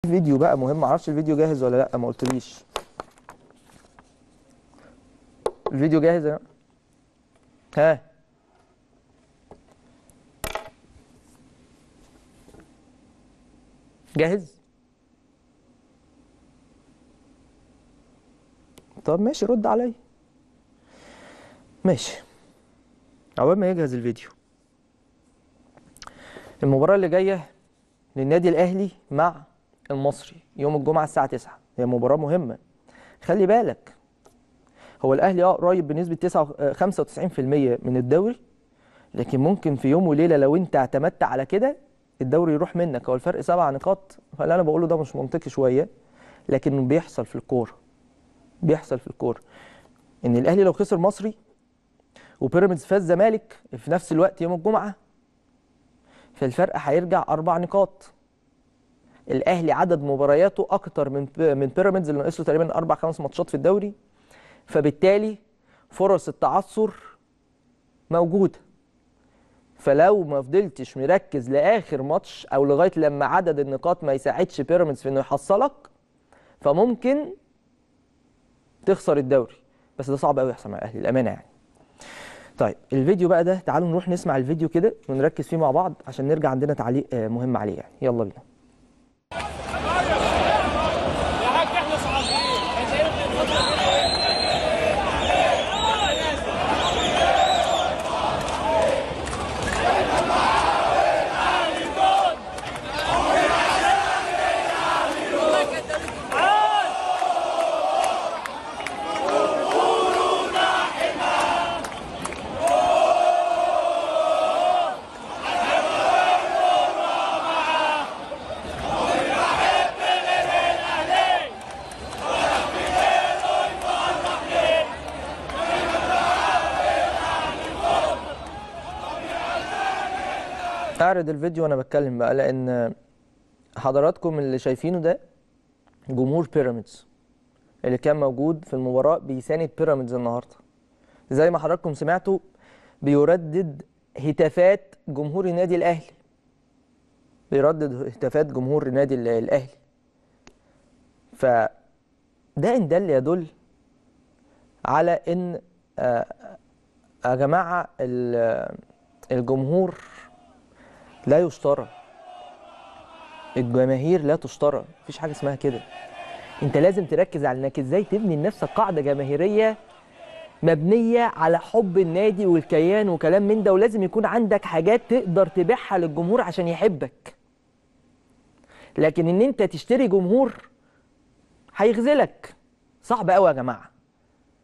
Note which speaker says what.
Speaker 1: فيديو بقى مهم معرفش الفيديو جاهز ولا لا ما قلتليش الفيديو جاهز يا ها جاهز طب ماشي رد عليا ماشي عقبال ما يجهز الفيديو المباراة اللي جاية للنادي الأهلي مع المصري يوم الجمعة الساعة 9 هي مباراة مهمة خلي بالك هو الأهلي اه قريب بنسبة 9 آه، 95% من الدوري لكن ممكن في يوم وليلة لو أنت اعتمدت على كده الدوري يروح منك هو الفرق سبع نقاط فاللي أنا بقوله ده مش منطقي شوية لكن بيحصل في الكورة بيحصل في الكورة إن الأهلي لو خسر مصري وبيراميدز فاز زمالك في نفس الوقت يوم الجمعة فالفرق هيرجع أربع نقاط الأهلي عدد مبارياته أكتر من من بيراميدز اللي ناقص له تقريبا أربع خمس ماتشات في الدوري فبالتالي فرص التعثر موجودة فلو ما فضلتش مركز لآخر ماتش أو لغاية لما عدد النقاط ما يساعدش بيراميدز في إنه يحصلك فممكن تخسر الدوري بس ده صعب قوي يحصل مع الأهلي الأمانة يعني طيب الفيديو بقى ده تعالوا نروح نسمع الفيديو كده ونركز فيه مع بعض عشان نرجع عندنا تعليق آه، مهم عليه يعني يلا بينا اعرض الفيديو وانا بتكلم بقى لان حضراتكم اللي شايفينه ده جمهور بيراميدز اللي كان موجود في المباراة بيساند بيراميدز النهارده زي ما حضراتكم سمعتوا بيردد هتافات جمهور النادي الاهلي بيردد هتافات جمهور النادي ال- الاهلي فده ان دل يدل على ان آه، يا جماعه ال- الجمهور لا يشترى الجماهير لا تشترى مفيش حاجه اسمها كده انت لازم تركز على انك ازاي تبني لنفسك قاعده جماهيريه مبنيه على حب النادي والكيان وكلام من ده ولازم يكون عندك حاجات تقدر تبيعها للجمهور عشان يحبك لكن ان انت تشتري جمهور هيخذلك صعب قوي يا جماعه